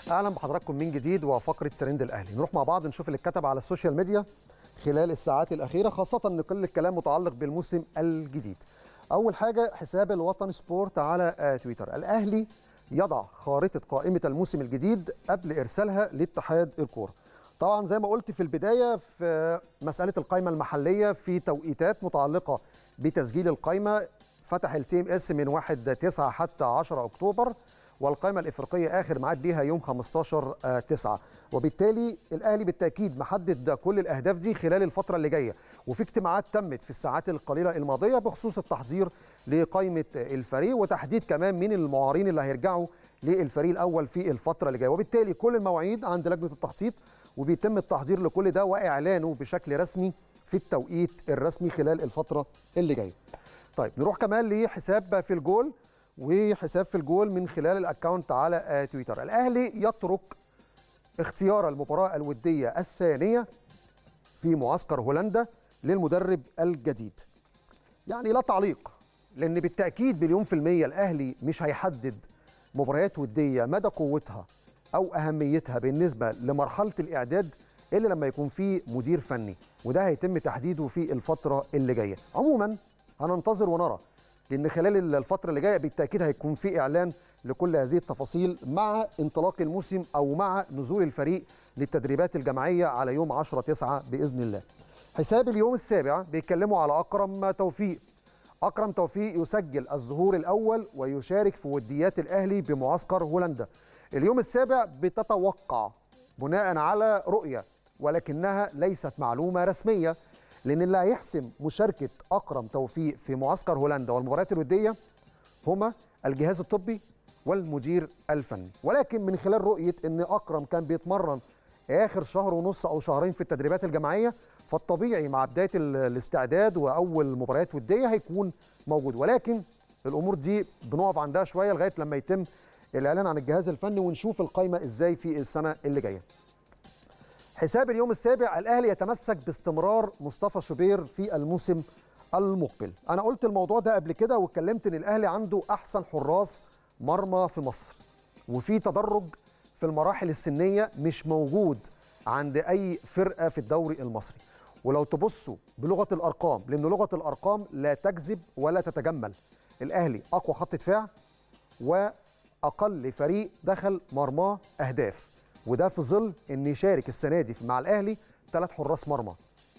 اهلا بحضراتكم من جديد وفقره ترند الاهلي نروح مع بعض نشوف اللي اتكتب على السوشيال ميديا خلال الساعات الاخيره خاصه ان كل الكلام متعلق بالموسم الجديد اول حاجه حساب الوطن سبورت على آه، تويتر الاهلي يضع خارطه قائمه الموسم الجديد قبل ارسالها لاتحاد الكوره طبعا زي ما قلت في البدايه في مساله القائمه المحليه في توقيتات متعلقه بتسجيل القائمه فتح التي ام اس من 1 9 حتى 10 اكتوبر والقائمه الافريقيه اخر ميعاد ليها يوم 15 آه، 9 وبالتالي الاهلي بالتاكيد محدد كل الاهداف دي خلال الفتره اللي جايه وفي اجتماعات تمت في الساعات القليله الماضيه بخصوص التحضير لقائمه الفريق وتحديد كمان مين المعارين اللي هيرجعوا للفريق الاول في الفتره اللي جايه وبالتالي كل المواعيد عند لجنه التخطيط وبيتم التحضير لكل ده واعلانه بشكل رسمي في التوقيت الرسمي خلال الفتره اللي جايه طيب نروح كمان لحساب في الجول وحساب في الجول من خلال الاكونت على آه، تويتر الاهلي يترك اختيار المباراه الوديه الثانيه في معسكر هولندا للمدرب الجديد يعني لا تعليق لان بالتاكيد مليون في الميه الاهلي مش هيحدد مباريات وديه مدى قوتها او اهميتها بالنسبه لمرحله الاعداد الا لما يكون في مدير فني وده هيتم تحديده في الفتره اللي جايه عموما هننتظر ونرى لان خلال الفتره اللي جايه بالتاكيد هيكون في اعلان لكل هذه التفاصيل مع انطلاق الموسم او مع نزول الفريق للتدريبات الجماعيه على يوم 10 9 باذن الله حساب اليوم السابع بيتكلموا على اكرم توفيق اكرم توفيق يسجل الظهور الاول ويشارك في وديات الاهلي بمعسكر هولندا اليوم السابع بتتوقع بناء على رؤيه ولكنها ليست معلومه رسميه لان اللي هيحسم مشاركه اكرم توفيق في معسكر هولندا والمباريات الوديه هما الجهاز الطبي والمدير الفني ولكن من خلال رؤيه ان اكرم كان بيتمرن اخر شهر ونص او شهرين في التدريبات الجماعيه فالطبيعي مع بدايه ال- الاستعداد واول مباريات وديه هيكون موجود ولكن الامور دي بنقف عندها شويه لغايه لما يتم الاعلان عن الجهاز الفني ونشوف القائمه ازاي في السنه اللي جايه حساب اليوم السابع الاهلي يتمسك باستمرار مصطفى شوبير في الموسم المقبل انا قلت الموضوع ده قبل كده واتكلمت ان الاهلي عنده احسن حراس مرمى في مصر وفي تدرج في المراحل السنيه مش موجود عند اي فرقه في الدوري المصري ولو تبصوا بلغه الارقام لان لغه الارقام لا تكذب ولا تتجمل الاهلي اقوى خط دفاع واقل فريق دخل مرماه اهداف وده في ظل ان يشارك السنه دي مع الاهلي ثلاث حراس مرمى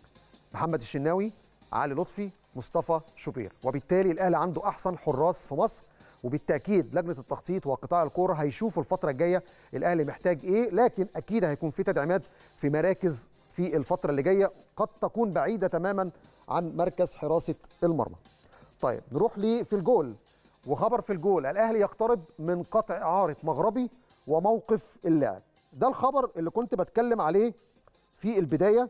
محمد الشناوي علي لطفي مصطفى شوبير وبالتالي الاهلي عنده احسن حراس في مصر وبالتاكيد لجنه التخطيط وقطاع الكوره هيشوفوا الفتره الجايه الاهلي محتاج ايه لكن اكيد هيكون في تدعيمات في مراكز في الفتره اللي جايه قد تكون بعيده تماما عن مركز حراسه المرمى طيب نروح لي في الجول وخبر في الجول الاهلي يقترب من قطع اعاره مغربي وموقف اللاعب ده الخبر اللي كنت بتكلم عليه في البدايه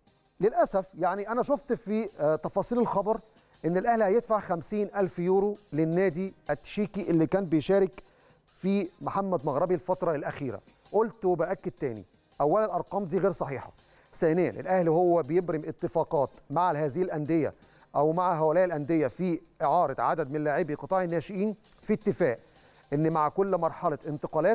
للاسف يعني انا شفت في آه، تفاصيل الخبر ان الاهلي هيدفع 50 الف يورو للنادي التشيكي اللي كان بيشارك في محمد مغربي الفتره الاخيره قلت وباكد تاني اولا الارقام دي غير صحيحه ثانيا الاهلي هو بيبرم اتفاقات مع هذه الانديه او مع هؤلاء الانديه في اعاره عدد من لاعبي قطاع الناشئين في اتفاق ان مع كل مرحله انتقالات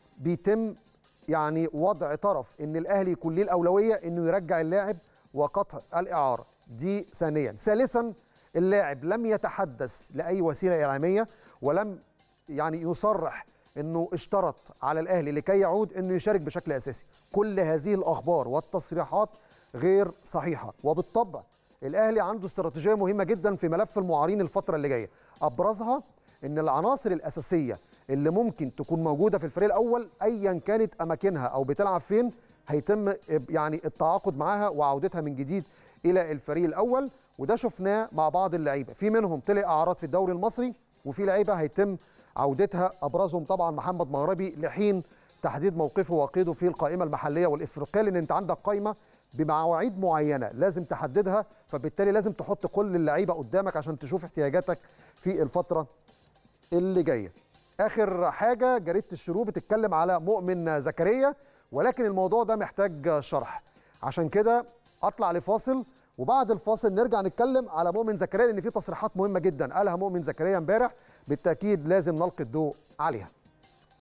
بيتم يعني وضع طرف ان الاهلي يكون ليه الاولويه انه يرجع اللاعب وقطع الاعاره دي ثانيا ثالثا اللاعب لم يتحدث لاي وسيله اعلاميه ولم يعني يصرح انه اشترط على الاهلي لكي يعود انه يشارك بشكل اساسي كل هذه الاخبار والتصريحات غير صحيحه وبالطبع الاهلي عنده استراتيجيه مهمه جدا في ملف المعارين الفتره اللي جايه ابرزها ان العناصر الاساسيه اللي ممكن تكون موجوده في الفريق الاول ايا كانت اماكنها او بتلعب فين هيتم يعني التعاقد معاها وعودتها من جديد الى الفريق الاول وده شفناه مع بعض اللعيبه في منهم طلع اعارات في الدوري المصري وفي لعيبه هيتم عودتها ابرزهم طبعا محمد مغربي لحين تحديد موقفه وقيده في القائمه المحليه والافريقيه لان انت عندك قائمه بمواعيد معينه لازم تحددها فبالتالي لازم تحط كل اللعيبه قدامك عشان تشوف احتياجاتك في الفتره اللي جايه اخر حاجه جريده الشروق بتتكلم على مؤمن زكريا ولكن الموضوع ده محتاج شرح عشان كده اطلع لفاصل وبعد الفاصل نرجع نتكلم على مؤمن زكريا لان في تصريحات مهمه جدا قالها مؤمن زكريا امبارح بالتاكيد لازم نلقي الضوء عليها